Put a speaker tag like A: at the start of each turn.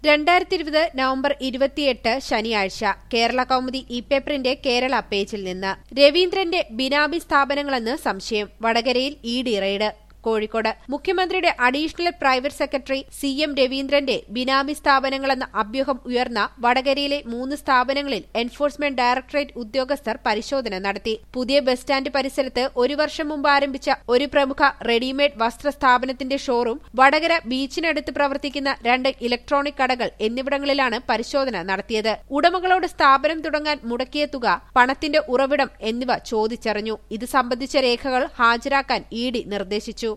A: രണ്ടായിരത്തി ഇരുപത് നവംബർ ഇരുപത്തിയെട്ട് ശനിയാഴ്ച കേരള കൗമുദി ഇ പേപ്പറിന്റെ കേരള പേജിൽ നിന്ന് രവീന്ദ്രന്റെ ബിനാമി സ്ഥാപനങ്ങളെന്ന് സംശയം വടകരയിൽ ഇ ഡി റെയ്ഡ് കോഴിക്കോട് മുഖ്യമന്ത്രിയുടെ additional private secretary C M രവീന്ദ്രന്റെ ബിനാമി സ്ഥാപനങ്ങളെന്ന അഭ്യൂഹം ഉയർന്ന വടകരയിലെ മൂന്ന് സ്ഥാപനങ്ങളിൽ എൻഫോഴ്സ്മെന്റ് ഡയറക്ടറേറ്റ് ഉദ്യോഗസ്ഥർ പരിശോധന നടത്തി പുതിയ ബസ് സ്റ്റാൻഡ് പരിസരത്ത് ഒരു വർഷം മുമ്പ് ആരംഭിച്ച ഒരു പ്രമുഖ റെഡിമെയ്ഡ് വസ്ത്ര സ്ഥാപനത്തിന്റെ ഷോറൂം വടകര ബീച്ചിനടുത്ത് പ്രവർത്തിക്കുന്ന രണ്ട് ഇലക്ട്രോണിക് കടകൾ എന്നിവിടങ്ങളിലാണ് പരിശോധന നടത്തിയത് ഉടമകളോട് സ്ഥാപനം തുടങ്ങാൻ മുടക്കിയ തുക പണത്തിന്റെ ഉറവിടം എന്നിവ ചോദിച്ചറിഞ്ഞു ഇത് സംബന്ധിച്ച രേഖകൾ ഹാജരാക്കാൻ ഇ ഡി നിർദ്ദേശിച്ചു